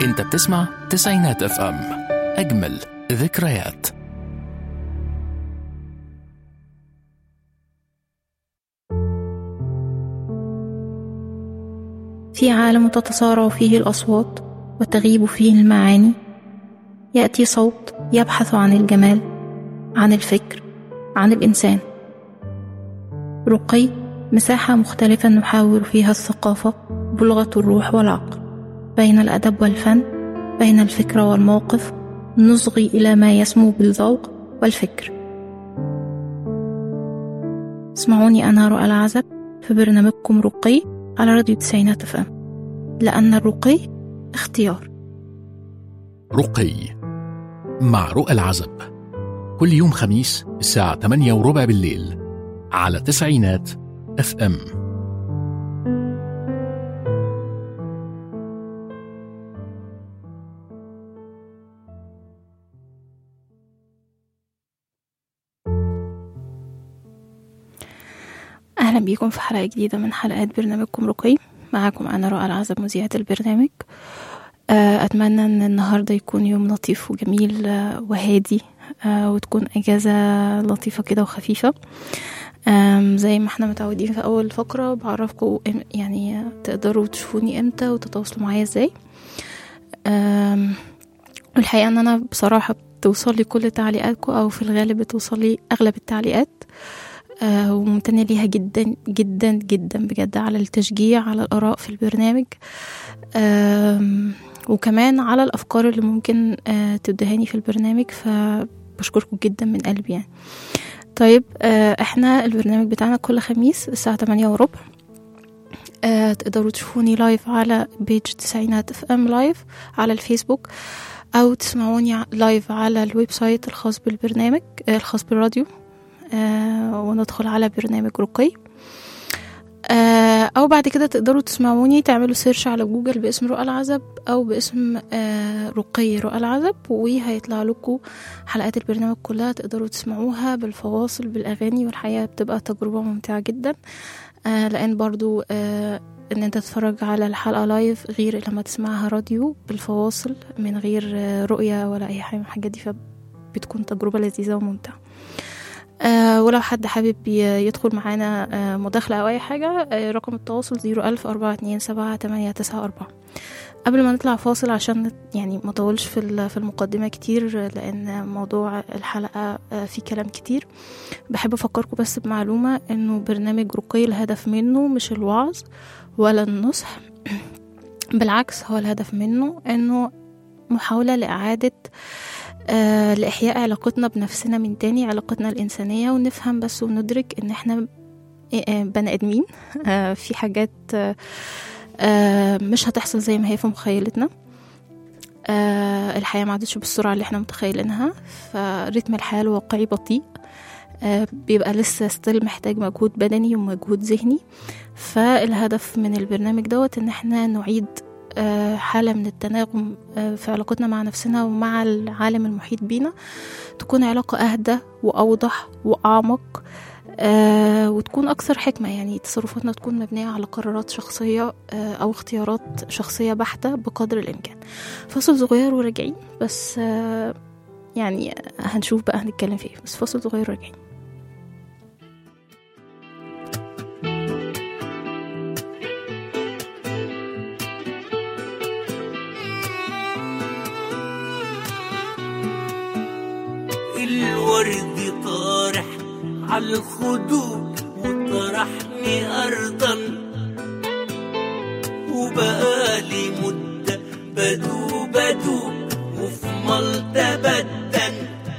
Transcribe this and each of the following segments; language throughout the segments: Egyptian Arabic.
انت بتسمع تسعينات اف ام اجمل ذكريات في عالم تتصارع فيه الأصوات وتغيب فيه المعاني يأتي صوت يبحث عن الجمال عن الفكر عن الإنسان رقي مساحة مختلفة نحاور فيها الثقافة بلغة الروح والعقل بين الأدب والفن بين الفكرة والموقف نصغي إلى ما يسمو بالذوق والفكر اسمعوني أنا رؤى العزب في برنامجكم رقي على راديو تسعينات اف ام لأن الرقي اختيار رقي مع رؤى العزب كل يوم خميس الساعة 8 وربع بالليل على تسعينات اف ام أهلا بيكم في حلقة جديدة من حلقات برنامجكم رقي معاكم أنا رؤى العزب مذيعة البرنامج آه، أتمنى أن النهاردة يكون يوم لطيف وجميل آه، وهادي آه، وتكون أجازة لطيفة كده وخفيفة آم، زي ما احنا متعودين في أول فقرة بعرفكم إم- يعني تقدروا تشوفوني امتى وتتواصلوا معايا ازاي آم، والحقيقة ان انا بصراحة بتوصل لي كل تعليقاتكم او في الغالب بتوصل لي اغلب التعليقات آه، وممتنة ليها جدا جدا جدا بجد على التشجيع على الآراء في البرنامج آم، وكمان على الأفكار اللي ممكن آه، تدهاني في البرنامج فبشكركم جدا من قلبي يعني طيب آه، احنا البرنامج بتاعنا كل خميس الساعة 8 وربع آه، تقدروا تشوفوني لايف على بيج تسعينات اف ام لايف على الفيسبوك او تسمعوني ع- لايف على الويب سايت الخاص بالبرنامج آه، الخاص بالراديو آه، وندخل على برنامج رقي آه، او بعد كده تقدروا تسمعوني تعملوا سيرش على جوجل باسم رؤى العزب او باسم آه، رقي رؤى العزب وهيطلع لكم حلقات البرنامج كلها تقدروا تسمعوها بالفواصل بالاغاني والحقيقه بتبقى تجربه ممتعه جدا آه، لان برضو آه، ان انت تتفرج على الحلقه لايف غير لما تسمعها راديو بالفواصل من غير آه، رؤيه ولا اي حاجه من الحاجات دي فبتكون تجربه لذيذه وممتعه آه ولو حد حابب ي- يدخل معانا آه مداخلة أو أي حاجة آه رقم التواصل زيرو ألف أربعة اتنين سبعة تمانية تسعة أربعة قبل ما نطلع فاصل عشان نت- يعني ما طولش في ال- في المقدمة كتير آه، لأن موضوع الحلقة آه، فيه كلام كتير بحب أفكركم بس بمعلومة إنه برنامج رقي الهدف منه مش الوعظ ولا النصح بالعكس هو الهدف منه إنه محاولة لإعادة آه لإحياء علاقتنا بنفسنا من تاني علاقتنا الإنسانية ونفهم بس وندرك إن إحنا آه، بني آدمين آه في حاجات آه آه مش هتحصل زي ما هي في مخيلتنا آه الحياة ما عادتش بالسرعة اللي احنا متخيلينها فرتم الحياة الواقعي بطيء آه بيبقى لسه ستيل محتاج مجهود بدني ومجهود ذهني فالهدف من البرنامج دوت ان احنا نعيد آه، حالة من التناغم آه، في علاقتنا مع نفسنا ومع العالم المحيط بينا تكون علاقة أهدى وأوضح وأعمق آه، وتكون أكثر حكمة يعني تصرفاتنا تكون مبنية على قرارات شخصية آه، أو اختيارات شخصية بحتة بقدر الإمكان فصل صغير وراجعين بس آه، يعني هنشوف بقى هنتكلم في ايه بس فصل صغير وراجعين الورد طارح على الخدود وطرحني أرضا وبقالي مدة بدوب بدوب وفي ملطة بدن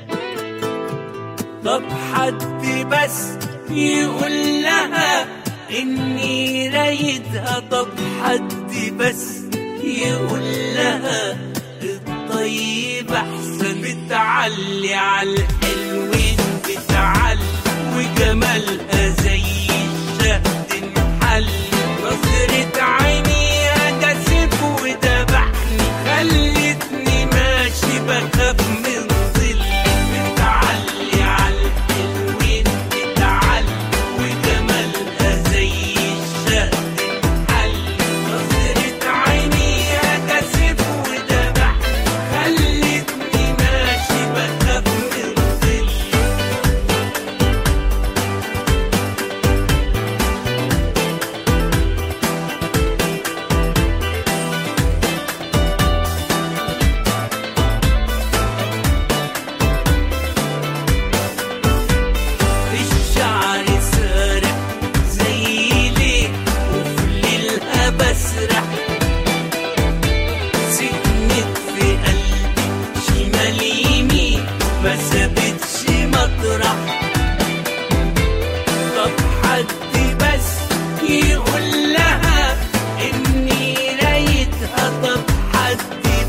طب حد بس يقول لها إني رايدها طب حد بس يقول لها الطيب أحسن بتعلي على الحلوين بتعلي وجمالها زي الشهد محل نظرة عينيها ده سيف ودبحني خلتني ماشي بخاف من ظل بتعلي على الحلوين بتعلي وجمالها زي الشهد محل نظرة عينيها ده سيف وده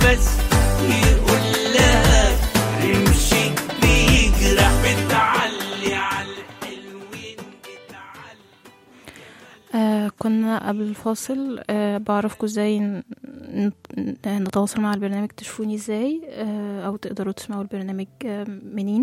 بس يقول لها رمشك بيجرح بتعلي على الحلوين بتعلي آه كنا قبل الفاصل آه بعرفكم ازاي ن- ن- نتواصل مع البرنامج تشوفوني ازاي آه او تقدروا تسمعوا البرنامج آه منين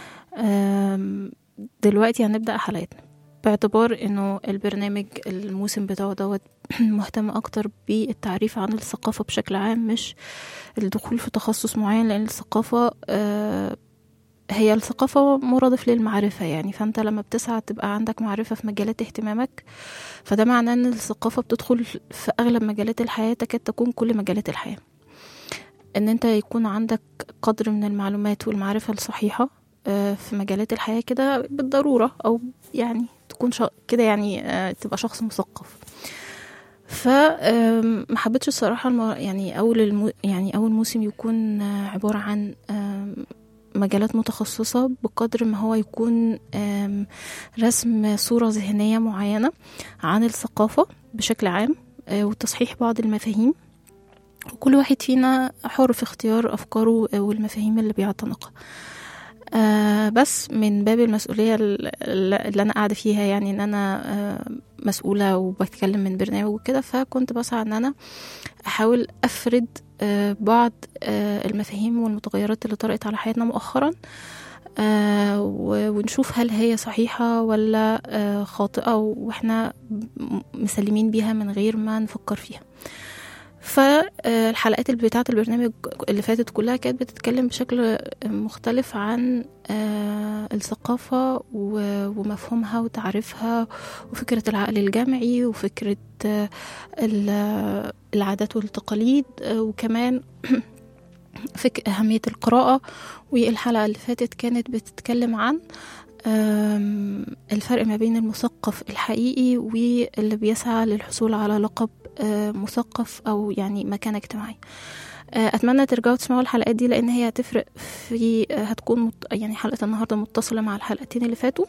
آم، دلوقتي هنبدأ حلقتنا باعتبار انه البرنامج الموسم بتاعه دوت مهتم اكتر بالتعريف عن الثقافة بشكل عام مش الدخول في تخصص معين لان الثقافة آه هي الثقافة مرادف للمعرفة يعني فانت لما بتسعى تبقى عندك معرفة في مجالات اهتمامك فده معناه ان الثقافة بتدخل في اغلب مجالات الحياة تكاد تكون كل مجالات الحياة ان انت يكون عندك قدر من المعلومات والمعرفة الصحيحة آه، في مجالات الحياة كده بالضرورة او يعني تكون شا... كده يعني آه، تبقى شخص مثقف ف آم، ما حبيتش الصراحة الم... يعني أول المو... يعني أول موسم يكون آه، عبارة عن آم، مجالات متخصصة بقدر ما هو يكون آم، رسم صورة ذهنية معينة عن الثقافة بشكل عام آه، وتصحيح بعض المفاهيم وكل واحد فينا حر في اختيار أفكاره آه، والمفاهيم اللي بيعتنقها آه بس من باب المسؤولية ال- ال- اللي أنا قاعدة فيها يعني إن أنا آه مسؤولة وبتكلم من برنامج وكده فكنت بسعى إن أنا أحاول أفرد آه بعض آه المفاهيم والمتغيرات اللي طرقت على حياتنا مؤخرا آه و- ونشوف هل هي صحيحة ولا آه خاطئة وإحنا م- مسلمين بيها من غير ما نفكر فيها فالحلقات اللي بتاعت البرنامج اللي فاتت كلها كانت بتتكلم بشكل مختلف عن آه، الثقافة و- ومفهومها وتعريفها وفكرة العقل الجمعي وفكرة آه، ال- العادات والتقاليد آه، وكمان فك أهمية القراءة والحلقة اللي فاتت كانت بتتكلم عن آم، الفرق ما بين المثقف الحقيقي واللي بيسعى للحصول على لقب آه، مثقف أو يعني مكانة اجتماعية آه، أتمنى ترجعوا تسمعوا الحلقات دي لأن هي هتفرق في آه، هتكون مت... يعني حلقة النهاردة متصلة مع الحلقتين اللي فاتوا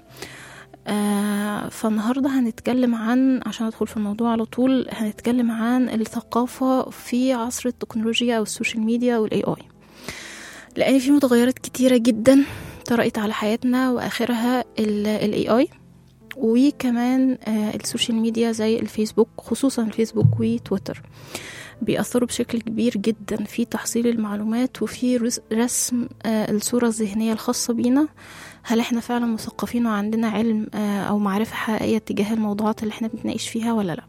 آه، فالنهاردة هنتكلم عن عشان أدخل في الموضوع على طول هنتكلم عن الثقافة في عصر التكنولوجيا أو السوشيال ميديا والاي اي لأن في متغيرات كتيرة جدا طرقت على حياتنا وآخرها الاي اي وكمان آه، السوشيال ميديا زي الفيسبوك خصوصا الفيسبوك وتويتر بيأثروا بشكل كبير جدا في تحصيل المعلومات وفي رس- رسم آه، الصورة الذهنية الخاصة بينا هل احنا فعلا مثقفين وعندنا علم آه، أو معرفة حقيقية تجاه الموضوعات اللي احنا بنتناقش فيها ولا لا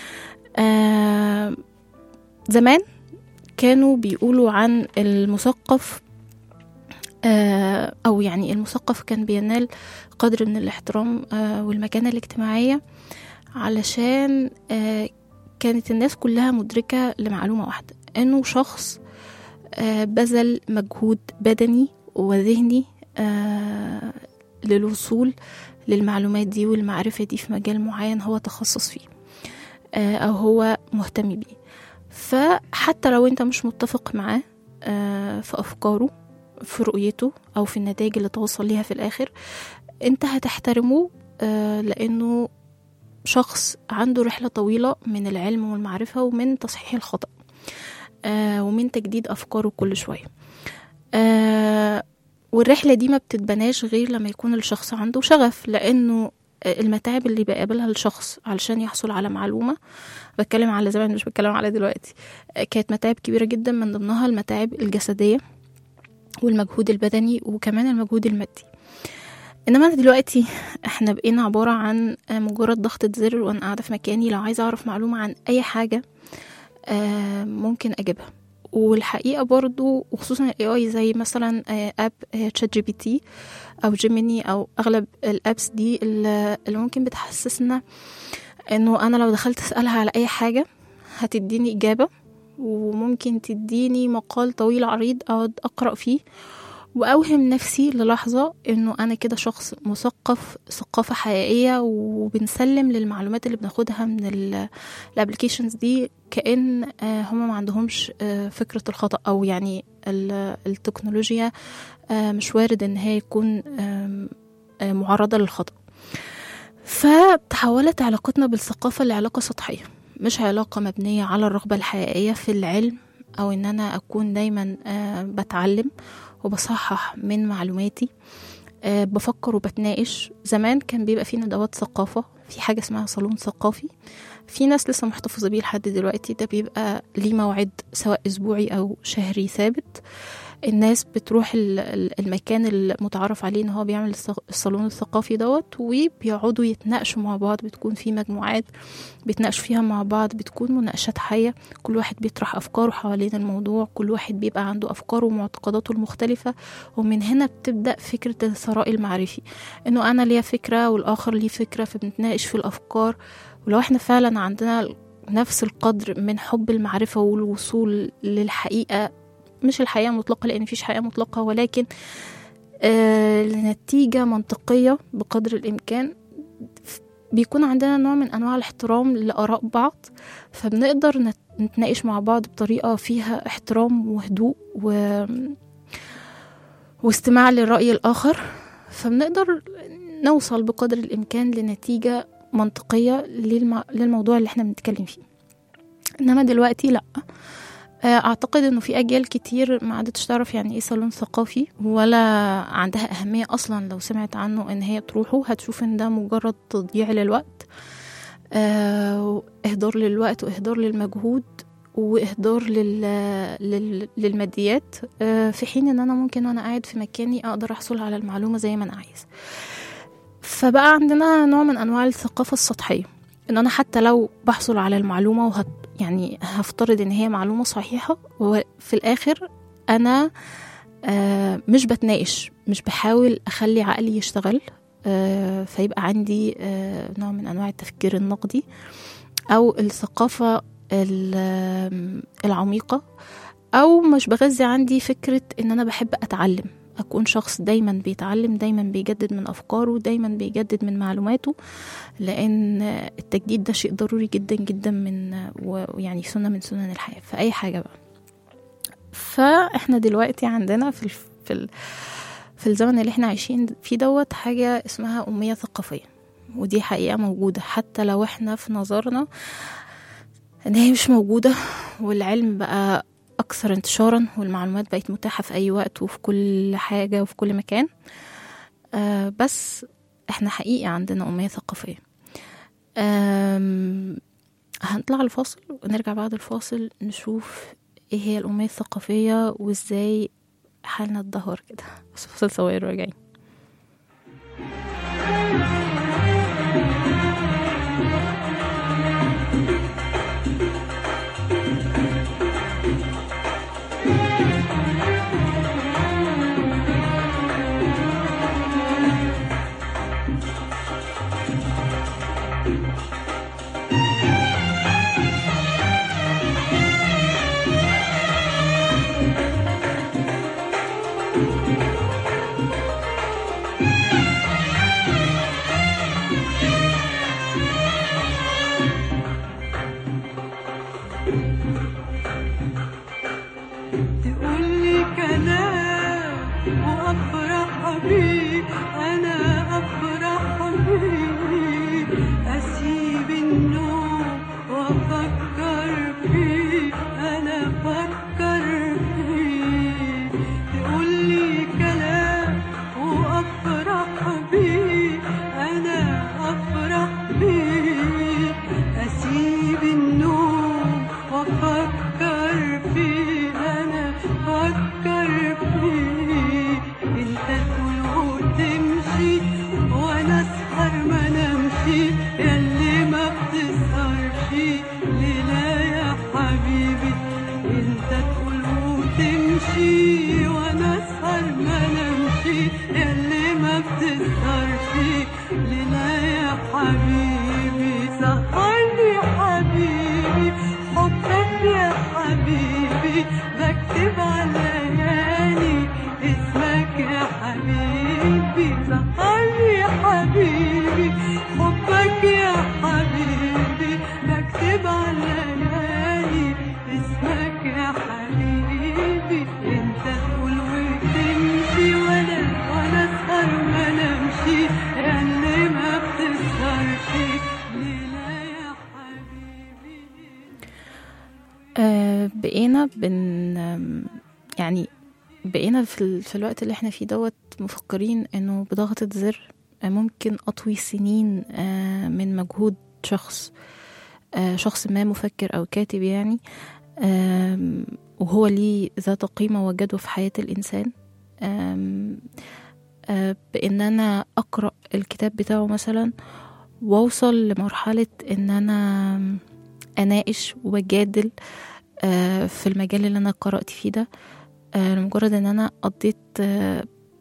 آه، زمان كانوا بيقولوا عن المثقف آه، أو يعني المثقف كان بينال قدر من الاحترام آه، والمكانة الاجتماعية علشان آه، كانت الناس كلها مدركة لمعلومة واحدة إنه شخص آه، بذل مجهود بدني وذهني آه، للوصول للمعلومات دي والمعرفة دي في مجال معين هو تخصص فيه آه، أو هو مهتم بيه فحتى لو انت مش متفق معاه آه، في أفكاره في رؤيته أو في النتائج اللي توصل ليها في الآخر انت هتحترمه آه، لأنه شخص عنده رحلة طويلة من العلم والمعرفة ومن تصحيح الخطأ آه، ومن تجديد أفكاره كل شوية آه، والرحلة دي ما بتتبناش غير لما يكون الشخص عنده شغف لأنه المتاعب اللي بيقابلها الشخص علشان يحصل على معلومة بتكلم على زمان مش بتكلم على دلوقتي آه، كانت متاعب كبيرة جدا من ضمنها المتاعب الجسدية والمجهود البدني وكمان المجهود المادي انما أنا دلوقتي احنا بقينا عبارة عن آه، مجرد ضغطة زر وانا قاعدة في مكاني لو عايزة اعرف معلومة عن اي حاجة آه، ممكن اجيبها والحقيقة برضو وخصوصا الاي اي زي مثلا آه، اب تشات جي بي تي او جيميني او اغلب الابس دي اللي اللي ممكن بتحسسنا انه انا لو دخلت اسالها على اي حاجة هتديني اجابة وممكن تديني مقال طويل عريض اقعد اقرا فيه واوهم نفسي للحظه انه انا كده شخص مثقف ثقافه حقيقيه وبنسلم للمعلومات اللي بناخدها من الابلكيشنز دي كان آه، هم ما عندهمش آه، فكره الخطا او يعني ال- التكنولوجيا آه، مش وارد ان هي يكون آم، آه، معرضه للخطا فتحولت علاقتنا بالثقافه لعلاقه سطحيه مش علاقه مبنيه على الرغبه الحقيقيه في العلم او ان انا اكون دايما آه، بتعلم وبصحح من معلوماتي آه، بفكر وبتناقش زمان كان بيبقى في ندوات ثقافة في حاجة اسمها صالون ثقافي في ناس لسه محتفظة بيه لحد دلوقتي ده بيبقى ليه موعد سواء أسبوعي أو شهري ثابت الناس بتروح ال- ال- المكان المتعارف عليه ان هو بيعمل الص- الصالون الثقافي دوت وبيقعدوا يتناقشوا مع بعض بتكون في مجموعات بيتناقشوا فيها مع بعض بتكون مناقشات حية كل واحد بيطرح أفكاره حوالين الموضوع كل واحد بيبقى عنده أفكاره ومعتقداته المختلفة ومن هنا بتبدأ فكرة الثراء المعرفي إنه أنا ليا فكرة والآخر ليه فكرة فبنتناقش في الأفكار ولو إحنا فعلا عندنا نفس القدر من حب المعرفة والوصول للحقيقة مش الحقيقة مطلقة لأن مفيش حقيقة مطلقة ولكن آه لنتيجة منطقية بقدر الإمكان بيكون عندنا نوع من أنواع الاحترام لآراء بعض فبنقدر نت- نتناقش مع بعض بطريقة فيها احترام وهدوء و... واستماع للرأي الآخر فبنقدر نوصل بقدر الإمكان لنتيجة منطقية للم... للموضوع اللي احنا بنتكلم فيه إنما دلوقتي لأ آه، أعتقد إنه في أجيال كتير ما عادتش تعرف يعني إيه صالون ثقافي ولا عندها أهمية أصلا لو سمعت عنه إن هي تروحه هتشوف إن ده مجرد تضييع للوقت آه، إهدار للوقت وإهدار للمجهود وإهدار لل... لل... للماديات آه، في حين إن أنا ممكن وأنا قاعد في مكاني أقدر أحصل على المعلومة زي ما أنا عايز فبقى عندنا نوع من أنواع الثقافة السطحية إن أنا حتى لو بحصل على المعلومة وهت يعني هفترض إن هي معلومة صحيحة وفي الآخر أنا آه، مش بتناقش مش بحاول أخلي عقلي يشتغل آه، فيبقى عندي آه، نوع من أنواع التفكير النقدي أو الثقافة ال- العميقة أو مش بغذي عندي فكرة إن أنا بحب أتعلم أكون شخص دايما بيتعلم دايما بيجدد من أفكاره دايما بيجدد من معلوماته لأن التجديد ده شيء ضروري جدا جدا من ويعني سنة من سنن الحياة في أي حاجة بقى فإحنا دلوقتي عندنا في الف... في ال... في الزمن اللي احنا عايشين فيه دوت حاجة اسمها أمية ثقافية ودي حقيقة موجودة حتى لو احنا في نظرنا ان هي مش موجودة والعلم بقى أكثر انتشارا والمعلومات بقت متاحة في أي وقت وفي كل حاجة وفي كل مكان آه بس احنا حقيقي عندنا أمية ثقافية آم، هنطلع الفاصل ونرجع بعد الفاصل نشوف ايه هي الأمية الثقافية وازاي حالنا اتدهور كده بس فاصل صغير راجعين تقولي كلام وافرح بيه انا افرح بيه اسيب النوم وافكر فيه انا افكر فيه تقولي كلام وافرح بيه انا افرح بيه اسيب النوم وافكر فيه انا افكر فيه انت تقول وتمشي وانا اسهر ما نمشي ياللي ما بتسهرش ليلة يا حبيبي انت تقول وتمشي وانا اسهر ما نمشي ياللي ما بتسهرش ليلة يا حبيبي سهرني حبيبي حبك يا حبيبي بكتب على ليالي اسمك يا حبيبي سهرني يا حبيبي حبك يا حبيبي بكتب على ليالي اسمك يا حبيبي انت تقول وتمشي وانا وانا اسهر ما نمشي يا اللي ما بتسهرش ليلة يا حبيبي آه آه، بقينا بن آم، يعني بقينا في, ال... في الوقت اللي احنا فيه دوت مفكرين انه بضغطة زر آه، ممكن اطوي سنين آه، من مجهود شخص آه، شخص ما مفكر او كاتب يعني آم، وهو ليه ذات قيمة وجدوى في حياة الإنسان آم، آه، بإن أنا أقرأ الكتاب بتاعه مثلا وأوصل لمرحلة إن أنا أناقش وأجادل آه، في المجال اللي أنا قرأت فيه ده آه، لمجرد إن أنا قضيت آه،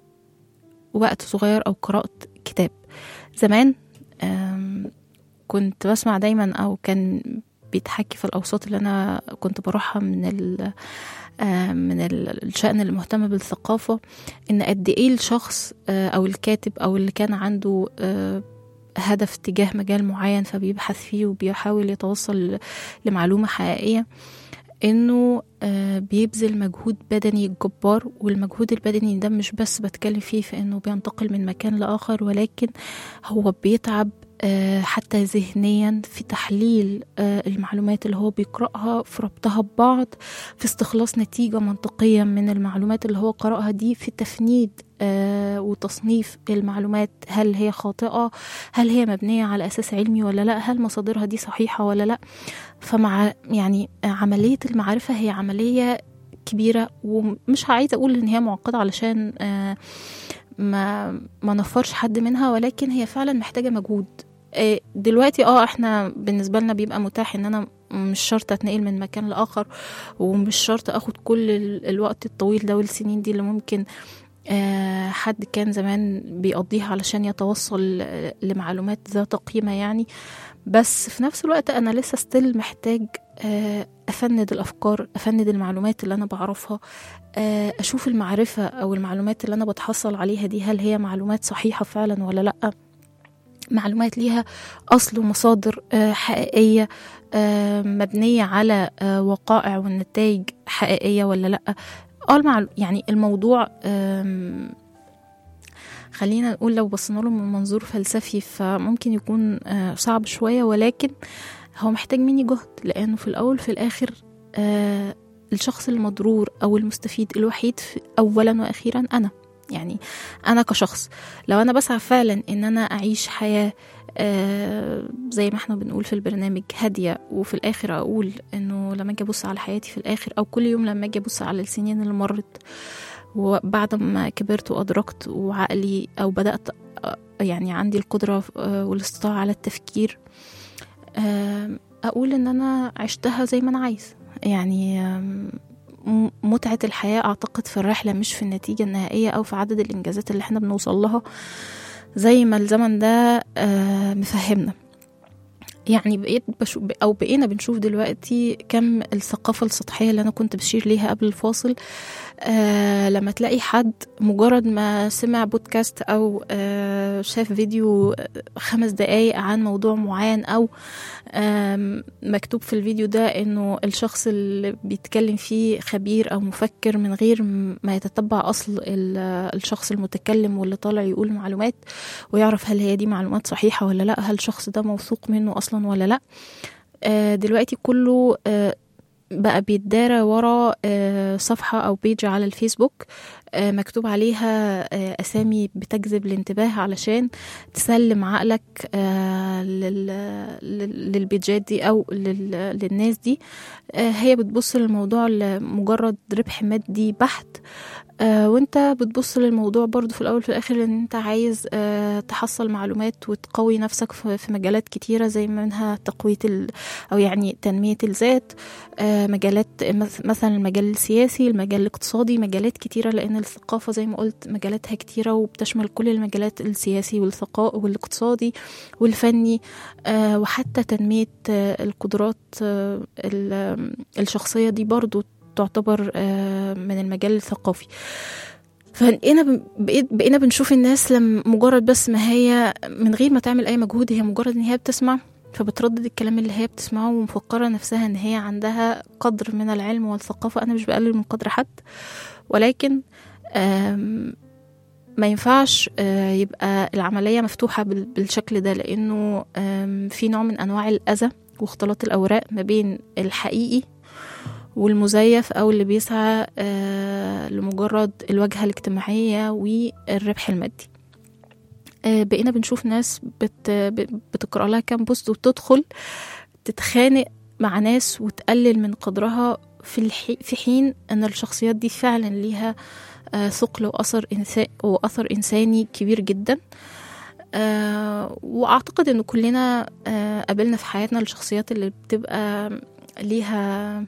وقت صغير أو قرأت كتاب زمان آم، كنت بسمع دايما أو كان بيتحكي في الأوساط اللي أنا كنت بروحها من ال آه، من ال- الشأن المهتم بالثقافة إن قد إيه الشخص آه، أو الكاتب أو اللي كان عنده آه، هدف تجاه مجال معين فبيبحث فيه وبيحاول يتوصل لمعلومة حقيقية انه آه، بيبذل مجهود بدني جبار والمجهود البدني ده مش بس بتكلم فيه في انه بينتقل من مكان لاخر ولكن هو بيتعب آه، حتى ذهنيا في تحليل آه، المعلومات اللي هو بيقرأها في ربطها ببعض في استخلاص نتيجة منطقية من المعلومات اللي هو قرأها دي في تفنيد آه، وتصنيف المعلومات هل هي خاطئة هل هي مبنية على أساس علمي ولا لا هل مصادرها دي صحيحة ولا لا فمع يعني عملية المعرفة هي عملية كبيرة ومش عايزة أقول إن هي معقدة علشان آه، ما ما نفرش حد منها ولكن هي فعلا محتاجة مجهود آه، دلوقتي اه احنا بالنسبة لنا بيبقى متاح ان انا مش شرط اتنقل من مكان لاخر ومش شرط اخد كل ال- الوقت الطويل ده والسنين دي اللي ممكن آه، حد كان زمان بيقضيها علشان يتوصل آه، لمعلومات ذات قيمة يعني بس في نفس الوقت أنا لسه ستيل محتاج آه، أفند الأفكار أفند المعلومات اللي أنا بعرفها آه، أشوف المعرفة أو المعلومات اللي أنا بتحصل عليها دي هل هي معلومات صحيحة فعلا ولا لأ معلومات ليها أصل ومصادر آه، حقيقية آه، مبنية على آه، وقائع ونتائج حقيقية ولا لأ اه المعلو... يعني الموضوع آم، خلينا نقول لو بصينا له من منظور فلسفي فممكن يكون آه، صعب شوية ولكن هو محتاج مني جهد لأنه في الأول في الآخر آه، الشخص المضرور أو المستفيد الوحيد في- أولا وأخيرا أنا يعني أنا كشخص لو أنا بسعى فعلا إن أنا أعيش حياة آه، زي ما احنا بنقول في البرنامج هادية وفي الآخر أقول إنه لما أجي أبص على حياتي في الآخر أو كل يوم لما أجي أبص على السنين اللي مرت وبعد ما كبرت وأدركت وعقلي أو بدأت آه، يعني عندي القدرة آه، والاستطاعة على التفكير آم، أقول إن أنا عشتها زي ما أنا عايز يعني آم، م- متعة الحياة أعتقد في الرحلة مش في النتيجة النهائية أو في عدد الإنجازات اللي احنا بنوصل لها زي ما الزمن ده آه، مفهمنا يعني بقيت بشوف او بقينا بنشوف دلوقتي كم الثقافه السطحيه اللي انا كنت بشير ليها قبل الفاصل آه لما تلاقي حد مجرد ما سمع بودكاست او آه شاف فيديو خمس دقايق عن موضوع معين او آم، مكتوب في الفيديو ده انه الشخص اللي بيتكلم فيه خبير او مفكر من غير م- ما يتتبع اصل ال- الشخص المتكلم واللي طالع يقول معلومات ويعرف هل هي دي معلومات صحيحة ولا لا هل الشخص ده موثوق منه اصلا ولا لا آه، دلوقتي كله آه، بقى بيتدارى ورا آه، صفحة أو بيج على الفيسبوك آه، مكتوب عليها آه، أسامي بتجذب الانتباه علشان تسلم عقلك آه، لل- لل- للبيجات دي أو لل- للناس دي آه، هي بتبص للموضوع لمجرد ربح مادي بحت آه، وانت بتبص للموضوع برضو في الاول في الاخر ان انت عايز آه، تحصل معلومات وتقوي نفسك في في مجالات كتيرة زي منها تقوية ال او يعني تنمية الذات آه، مجالات مث- مثلا المجال السياسي المجال الاقتصادي مجالات كتيرة لان الثقافة زي ما قلت مجالاتها كتيرة وبتشمل كل المجالات السياسي والثقاء والاقتصادي والفني آه، وحتى تنمية آه، القدرات آه، ال- الشخصية دي برضو تعتبر آه، من المجال الثقافي فبقينا بن- بقيت بقينا بنشوف الناس لما مجرد بس ما هي من غير ما تعمل اي مجهود هي مجرد ان هي بتسمع فبتردد الكلام اللي هي بتسمعه ومفكرة نفسها ان هي عندها قدر من العلم والثقافة انا مش بقلل من قدر حد ولكن آم، ما ينفعش آه، يبقى العملية مفتوحة بال- بالشكل ده لأنه آم، في نوع من أنواع الأذى واختلاط الأوراق ما بين الحقيقي والمزيف أو اللي بيسعى آه، لمجرد الواجهة الاجتماعية والربح المادي آه، بقينا بنشوف ناس بت ب- بتقرأ لها كام بوست وتدخل تتخانق مع ناس وتقلل من قدرها في الحي في حين ان الشخصيات دي فعلا ليها آه، ثقل واثر انسان واثر انساني كبير جدا آه، واعتقد ان كلنا آه، قابلنا في حياتنا الشخصيات اللي بتبقى ليها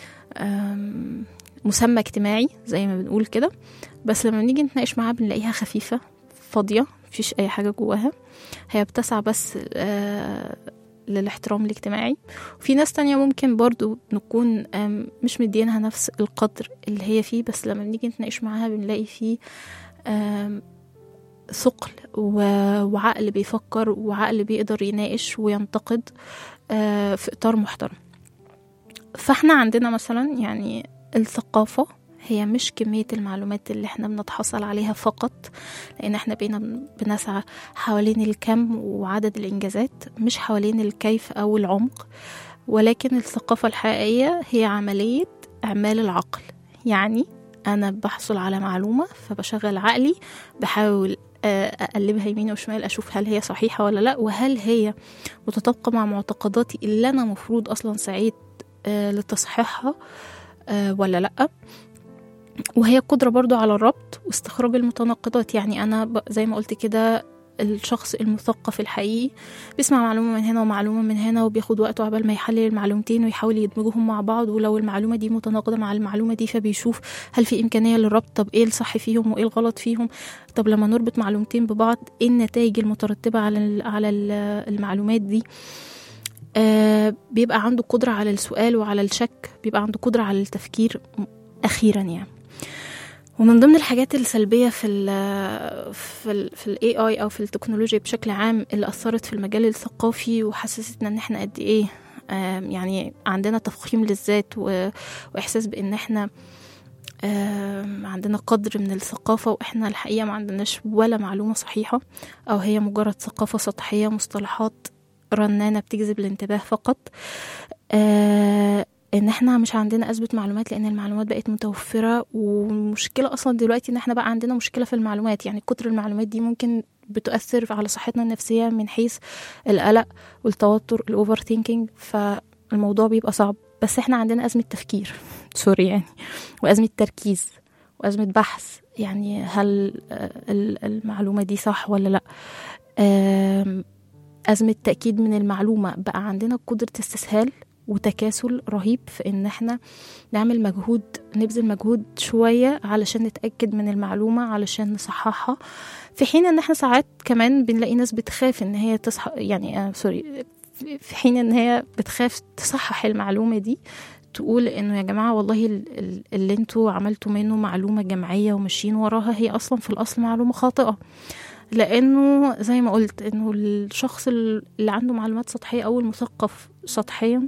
آم، مسمى اجتماعي زي ما بنقول كده بس لما نيجي نتناقش معاها بنلاقيها خفيفة فاضية مفيش أي حاجة جواها هي بتسعى بس آه، للاحترام الاجتماعي وفي ناس تانية ممكن برضو نكون آم، مش مدينها نفس القدر اللي هي فيه بس لما بنيجي نتناقش معاها بنلاقي فيه آم، ثقل و- وعقل بيفكر وعقل بيقدر يناقش وينتقد آه، في إطار محترم فاحنا عندنا مثلا يعني الثقافة هي مش كمية المعلومات اللي احنا بنتحصل عليها فقط لأن احنا بقينا بن- بنسعى حوالين الكم وعدد الإنجازات مش حوالين الكيف أو العمق ولكن الثقافة الحقيقية هي عملية إعمال العقل يعني أنا بحصل على معلومة فبشغل عقلي بحاول آه، أقلبها يمين وشمال أشوف هل هي صحيحة ولا لأ وهل هي متطابقة مع معتقداتي اللي أنا مفروض أصلا سعيت آه، لتصحيحها آه، ولا لأ وهي قدرة برضو على الربط واستخراج المتناقضات يعني أنا ب- زي ما قلت كده الشخص المثقف الحقيقي بيسمع معلومة من هنا ومعلومة من هنا وبياخد وقته عبال ما يحلل المعلومتين ويحاول يدمجهم مع بعض ولو المعلومة دي متناقضة مع المعلومة دي فبيشوف هل في إمكانية للربط طب إيه الصح فيهم وإيه الغلط فيهم طب لما نربط معلومتين ببعض إيه النتائج المترتبة على ال- على ال- المعلومات دي آه بيبقى عنده قدرة على السؤال وعلى الشك بيبقى عنده قدرة على التفكير م- أخيرا يعني ومن ضمن الحاجات السلبية في ال في ال في الاي اي او في التكنولوجيا بشكل عام اللي اثرت في المجال الثقافي وحسستنا ان احنا قد ايه آم، يعني عندنا تفخيم للذات و- واحساس بان احنا آم، عندنا قدر من الثقافة واحنا الحقيقة ما عندناش ولا معلومة صحيحة او هي مجرد ثقافة سطحية مصطلحات رنانة بتجذب الانتباه فقط آه ان احنا مش عندنا اثبت معلومات لان المعلومات بقت متوفره والمشكله اصلا دلوقتي ان احنا بقى عندنا مشكله في المعلومات يعني كتر المعلومات دي ممكن بتؤثر على صحتنا النفسيه من حيث القلق والتوتر الاوفر ثينكينج فالموضوع بيبقى صعب بس احنا عندنا ازمه تفكير سوري يعني وازمه تركيز وازمه بحث يعني هل آه، ال- المعلومه دي صح ولا لا آم، أزمة تأكيد من المعلومة بقى عندنا قدرة استسهال وتكاسل رهيب في إن إحنا نعمل مجهود نبذل مجهود شوية علشان نتأكد من المعلومة علشان نصححها في حين إن إحنا ساعات كمان بنلاقي ناس بتخاف إن هي تصح يعني آه سوري في- في حين إن هي بتخاف تصحح المعلومة دي تقول انه يا جماعه والله ال- ال- اللي انتوا عملتوا منه معلومه جمعيه وماشيين وراها هي اصلا في الاصل معلومه خاطئه لانه زي ما قلت انه الشخص ال- اللي عنده معلومات سطحيه او المثقف سطحيا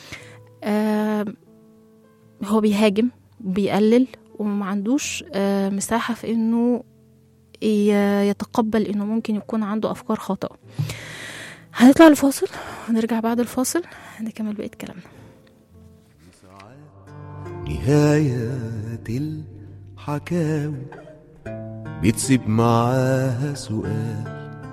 آه هو بيهاجم بيقلل وما عندوش آه مساحه في انه ي- يتقبل انه ممكن يكون عنده افكار خاطئه هنطلع الفاصل ونرجع بعد الفاصل نكمل بقيه كلامنا نهاية الحكاوي بتسيب معاها سؤال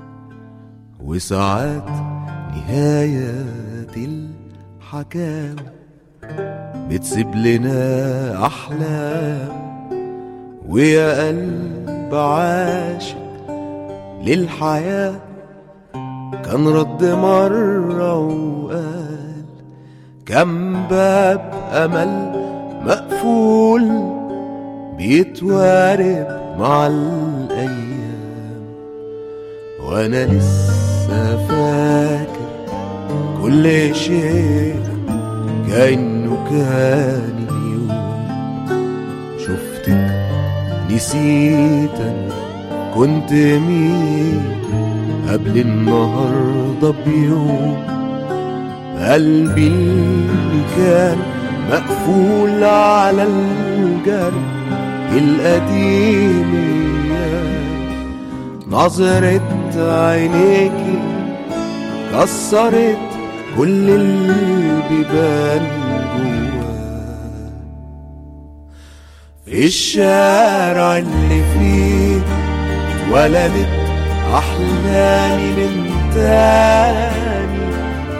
وساعات نهاية الحكاوي بتسيب لنا أحلام ويا قلب عاشق للحياة كان رد مرة وقال كم باب أمل مقفول بيتوارب مع الأيام وأنا لسه فاكر كل شيء كأنه كان اليوم شفتك نسيت أنا كنت مين قبل النهاردة بيوم قلبي اللي كان مقفول على الجرح القديم إياه. نظرة عينيكي كسرت كل البيبان جواه الشارع اللي فيه اتولدت أحلامي من تاني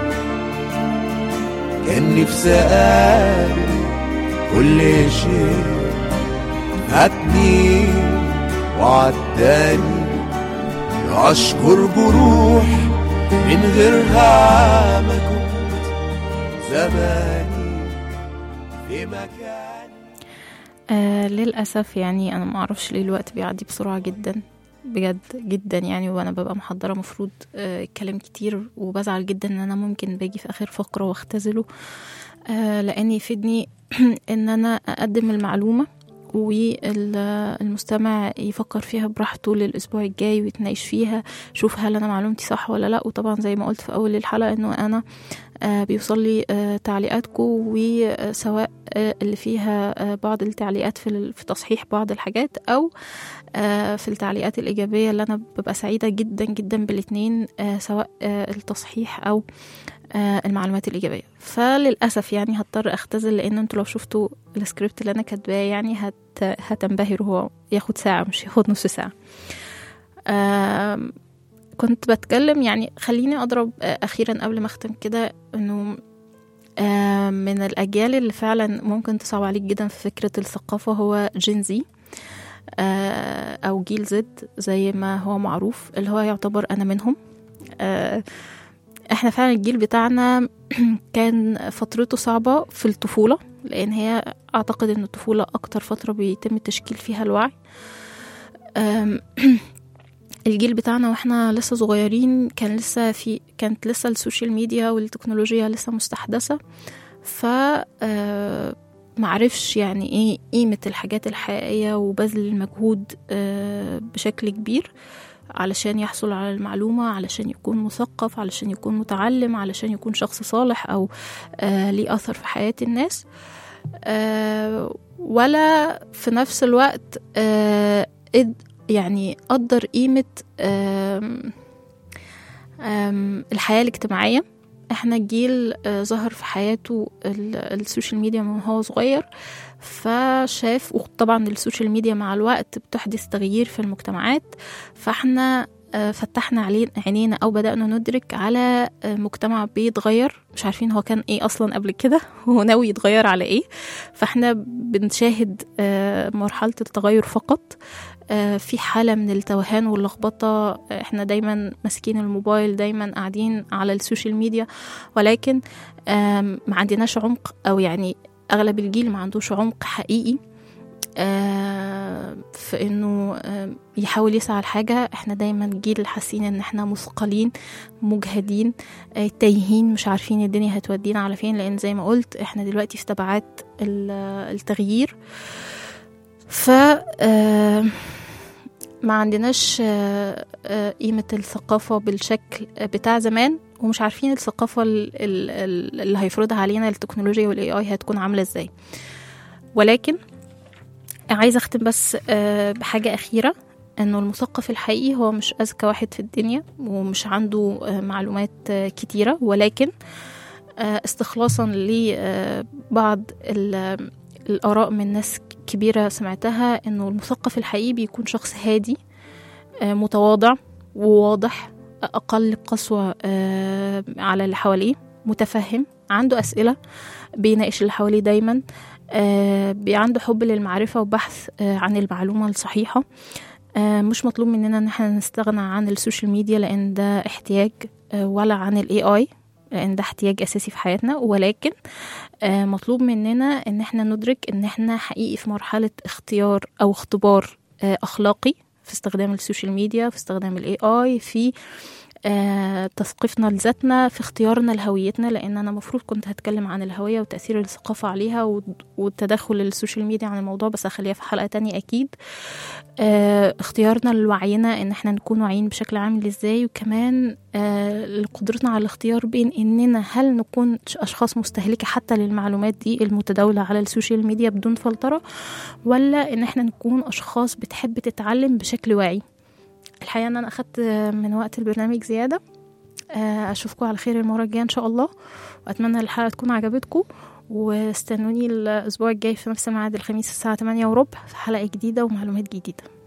كان نفسي أقابل كل شيء فاتني وعداني أشكر جروح من غيرها ما كنت زماني في مكان آه للأسف يعني أنا ما أعرفش ليه الوقت بيعدي بسرعة جدا بجد جدا يعني وأنا ببقى محضرة مفروض آه كلام كتير وبزعل جدا إن أنا ممكن باجي في آخر فقرة واختزله آه لأن يفيدني إن أنا أقدم المعلومة والمستمع يفكر فيها براحته للأسبوع الجاي ويتناقش فيها شوف هل أنا معلومتي صح ولا لأ وطبعا زي ما قلت في أول الحلقة إنه أنا آه بيوصل لي آه تعليقاتكم وسواء آه اللي فيها آه بعض التعليقات في ال- في تصحيح بعض الحاجات أو آه في التعليقات الإيجابية اللي أنا ببقى سعيدة جدا جدا بالاتنين آه سواء آه التصحيح أو آه المعلومات الإيجابية فللأسف يعني هضطر أختزل لأن انتوا لو شفتوا السكريبت اللي أنا كاتباه يعني هت هتنبهروا هو ياخد ساعة مش ياخد نص ساعة آم، كنت بتكلم يعني خليني أضرب آه، أخيرا قبل ما أختم كده إنه آه، من الأجيال اللي فعلا ممكن تصعب عليك جدا في فكرة الثقافة هو جينزي أو جيل زد زي ما هو معروف اللي هو يعتبر أنا منهم آه، احنا فعلا الجيل بتاعنا كان فترته صعبة في الطفولة لأن هي أعتقد أن الطفولة أكتر فترة بيتم تشكيل فيها الوعي أم، الجيل بتاعنا واحنا لسه صغيرين كان لسه في كانت لسه السوشيال ميديا والتكنولوجيا لسه مستحدثة ف آه، معرفش يعني ايه قيمة الحاجات الحقيقية وبذل المجهود آه، بشكل كبير علشان يحصل على المعلومة علشان يكون مثقف علشان يكون متعلم علشان يكون شخص صالح أو آه ليه أثر في حياة الناس آه ولا في نفس الوقت آه إد- يعني قدر قيمة آم آم الحياة الاجتماعية احنا جيل آه ظهر في حياته ال- السوشيال ميديا من هو صغير فشاف وطبعا السوشيال ميديا مع الوقت بتحدث تغيير في المجتمعات فاحنا آه، فتحنا عليه عينينا او بدأنا ندرك على آه، مجتمع بيتغير مش عارفين هو كان ايه اصلا قبل كده هو ناوي يتغير على ايه فاحنا بنشاهد آه، مرحلة التغير فقط آه، في حالة من التوهان واللخبطة آه، احنا دايما ماسكين الموبايل دايما قاعدين على السوشيال ميديا ولكن آم، ما عندناش عمق او يعني اغلب الجيل ما عندوش عمق حقيقي آه، في انه آه، يحاول يسعى لحاجة احنا دايما جيل حاسين ان احنا مثقلين مجهدين آه، تايهين مش عارفين الدنيا هتودينا على فين لان زي ما قلت احنا دلوقتي في تبعات ال- التغيير ف آه، ما عندناش آه، آه، قيمة الثقافة بالشكل بتاع زمان ومش عارفين الثقافة ال- ال- ال- اللي هيفرضها علينا التكنولوجيا والاي اي هتكون عاملة ازاي ولكن عايزة أختم بس آه، بحاجة أخيرة إنه المثقف الحقيقي هو مش أذكى واحد في الدنيا ومش عنده آه، معلومات آه، كتيرة ولكن آه، استخلاصا لبعض ال- الآراء من ناس كبيرة سمعتها إنه المثقف الحقيقي بيكون شخص هادي آه، متواضع وواضح أقل قسوة آه، على اللي حواليه متفهم عنده أسئلة بيناقش اللي حواليه دايما آه، بي- عنده حب للمعرفة وبحث آه، عن المعلومة الصحيحة آه، مش مطلوب مننا ان احنا نستغنى عن السوشيال ميديا لان ده احتياج آه، ولا عن الاي اي لان ده احتياج اساسي في حياتنا ولكن آه، مطلوب مننا ان احنا ندرك ان احنا حقيقي في مرحلة اختيار او اختبار آه، اخلاقي في استخدام السوشيال ميديا في استخدام الاي اي في آه، تثقيفنا لذاتنا في اختيارنا لهويتنا لان انا المفروض كنت هتكلم عن الهويه وتاثير الثقافه عليها و- والتدخل السوشيال ميديا عن الموضوع بس هخليها في حلقه تانية اكيد آه، اختيارنا لوعينا ان احنا نكون واعيين بشكل عامل ازاي وكمان آه، قدرتنا على الاختيار بين اننا هل نكون ش- اشخاص مستهلكه حتى للمعلومات دي المتداوله على السوشيال ميديا بدون فلتره ولا ان احنا نكون اشخاص بتحب تتعلم بشكل واعي الحقيقه ان انا اخدت من وقت البرنامج زياده آه، اشوفكم على خير المره الجايه ان شاء الله واتمنى الحلقه تكون عجبتكم واستنوني الأسبوع الجاي في نفس الميعاد الخميس الساعة 8 وربع في حلقة جديدة ومعلومات جديدة